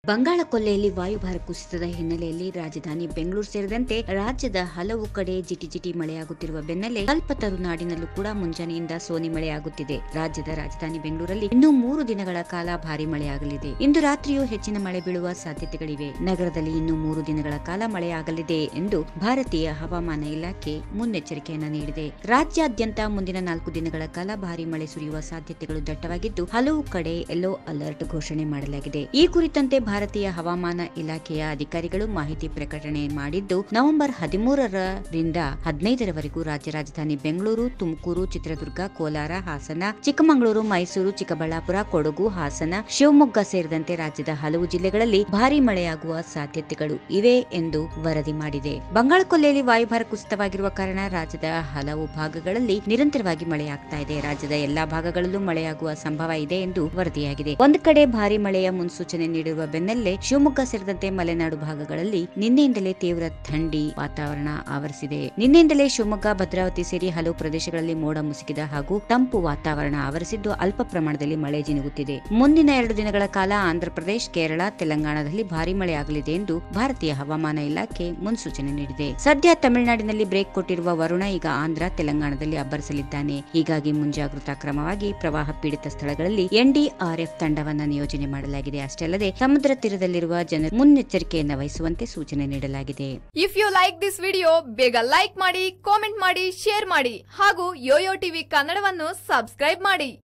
ಬಂಗಾಳ ಕೊಲ್ಲೆಯಲ್ಲಿ ವಾಯುಭಾರ ಕುಸಿತದ ಹಿನ್ನೆಲೆಯಲ್ಲಿ ರಾಜಧಾನಿ ಬೆಂಗಳೂರು ಸೇರಿದಂತೆ ರಾಜ್ಯದ ಹಲವು ಕಡೆ ಜಿಟಿ ಜಿಟಿ ಮಳೆಯಾಗುತ್ತಿರುವ ಬೆನ್ನಲ್ಲೇ ಕಲ್ಪತರು ನಾಡಿನಲ್ಲೂ ಕೂಡ ಮುಂಜಾನೆಯಿಂದ ಸೋನಿ ಮಳೆಯಾಗುತ್ತಿದೆ ರಾಜ್ಯದ ರಾಜಧಾನಿ ಬೆಂಗಳೂರಲ್ಲಿ ಇನ್ನೂ ಮೂರು ದಿನಗಳ ಕಾಲ ಭಾರಿ ಮಳೆಯಾಗಲಿದೆ ಇಂದು ರಾತ್ರಿಯೂ ಹೆಚ್ಚಿನ ಮಳೆ ಬೀಳುವ ಸಾಧ್ಯತೆಗಳಿವೆ ನಗರದಲ್ಲಿ ಇನ್ನೂ ಮೂರು ದಿನಗಳ ಕಾಲ ಮಳೆಯಾಗಲಿದೆ ಎಂದು ಭಾರತೀಯ ಹವಾಮಾನ ಇಲಾಖೆ ಮುನ್ನೆಚ್ಚರಿಕೆಯನ್ನ ನೀಡಿದೆ ರಾಜ್ಯಾದ್ಯಂತ ಮುಂದಿನ ನಾಲ್ಕು ದಿನಗಳ ಕಾಲ ಭಾರಿ ಮಳೆ ಸುರಿಯುವ ಸಾಧ್ಯತೆಗಳು ದಟ್ಟವಾಗಿದ್ದು ಹಲವು ಕಡೆ ಯೆಲ್ಲೋ ಅಲರ್ಟ್ ಘೋಷಣೆ ಮಾಡಲಾಗಿದೆ ಈ ಕುರಿತಂತೆ ಭಾರತೀಯ ಹವಾಮಾನ ಇಲಾಖೆಯ ಅಧಿಕಾರಿಗಳು ಮಾಹಿತಿ ಪ್ರಕಟಣೆ ಮಾಡಿದ್ದು ನವೆಂಬರ್ ಹದಿಮೂರರಿಂದ ಹದಿನೈದರವರೆಗೂ ರಾಜ್ಯ ರಾಜಧಾನಿ ಬೆಂಗಳೂರು ತುಮಕೂರು ಚಿತ್ರದುರ್ಗ ಕೋಲಾರ ಹಾಸನ ಚಿಕ್ಕಮಗಳೂರು ಮೈಸೂರು ಚಿಕ್ಕಬಳ್ಳಾಪುರ ಕೊಡಗು ಹಾಸನ ಶಿವಮೊಗ್ಗ ಸೇರಿದಂತೆ ರಾಜ್ಯದ ಹಲವು ಜಿಲ್ಲೆಗಳಲ್ಲಿ ಭಾರಿ ಮಳೆಯಾಗುವ ಸಾಧ್ಯತೆಗಳು ಇವೆ ಎಂದು ವರದಿ ಮಾಡಿದೆ ಬಂಗಾಳ ಕೊಲ್ಲಿಯಲ್ಲಿ ವಾಯುಭಾರ ಕುಸಿತವಾಗಿರುವ ಕಾರಣ ರಾಜ್ಯದ ಹಲವು ಭಾಗಗಳಲ್ಲಿ ನಿರಂತರವಾಗಿ ಮಳೆಯಾಗ್ತಾ ಇದೆ ರಾಜ್ಯದ ಎಲ್ಲಾ ಭಾಗಗಳಲ್ಲೂ ಮಳೆಯಾಗುವ ಸಂಭವ ಇದೆ ಎಂದು ವರದಿಯಾಗಿದೆ ಒಂದು ಕಡೆ ಭಾರಿ ಮಳೆಯ ಮುನ್ಸೂಚನೆ ನೀಡಿರುವ ಬೆನ್ನಲ್ಲೇ ಶಿವಮೊಗ್ಗ ಸೇರಿದಂತೆ ಮಲೆನಾಡು ಭಾಗಗಳಲ್ಲಿ ನಿನ್ನೆಯಿಂದಲೇ ತೀವ್ರ ಥಂಡಿ ವಾತಾವರಣ ಆವರಿಸಿದೆ ನಿನ್ನೆಯಿಂದಲೇ ಶಿವಮೊಗ್ಗ ಭದ್ರಾವತಿ ಸೇರಿ ಹಲವು ಪ್ರದೇಶಗಳಲ್ಲಿ ಮೋಡ ಮುಸುಕಿದ ಹಾಗೂ ತಂಪು ವಾತಾವರಣ ಆವರಿಸಿದ್ದು ಅಲ್ಪ ಪ್ರಮಾಣದಲ್ಲಿ ಮಳೆ ಜಿನುಗುತ್ತಿದೆ ಮುಂದಿನ ಎರಡು ದಿನಗಳ ಕಾಲ ಆಂಧ್ರಪ್ರದೇಶ ಕೇರಳ ತೆಲಂಗಾಣದಲ್ಲಿ ಭಾರಿ ಮಳೆಯಾಗಲಿದೆ ಎಂದು ಭಾರತೀಯ ಹವಾಮಾನ ಇಲಾಖೆ ಮುನ್ಸೂಚನೆ ನೀಡಿದೆ ಸದ್ಯ ತಮಿಳುನಾಡಿನಲ್ಲಿ ಬ್ರೇಕ್ ಕೊಟ್ಟಿರುವ ವರುಣ ಈಗ ಆಂಧ್ರ ತೆಲಂಗಾಣದಲ್ಲಿ ಅಬ್ಬರಿಸಲಿದ್ದಾನೆ ಹೀಗಾಗಿ ಮುಂಜಾಗೃತಾ ಕ್ರಮವಾಗಿ ಪ್ರವಾಹ ಪೀಡಿತ ಸ್ಥಳಗಳಲ್ಲಿ ಎನ್ಡಿಆರ್ಎಫ್ ತಂಡವನ್ನ ನಿಯೋಜನೆ ಮಾಡಲಾಗಿದೆ ಅಷ್ಟೇ ಅಲ್ಲದೆ ಸಮುದ್ರ ತೀರದಲ್ಲಿರುವ ಜನರು ಮುನ್ನೆಚ್ಚರಿಕೆಯನ್ನು ವಹಿಸುವಂತೆ ಸೂಚನೆ ನೀಡಲಾಗಿದೆ if you like this video ಬೇಗ ಲೈಕ್ ಮಾಡಿ ಕಾಮೆಂಟ್ ಮಾಡಿ ಶೇರ್ ಮಾಡಿ ಹಾಗೂ ಯೋಯೋ ಟಿವಿ ಕನ್ನಡವನ್ನು ಸಬ್ಸ್ಕ್ರೈಬ್ ಮಾಡಿ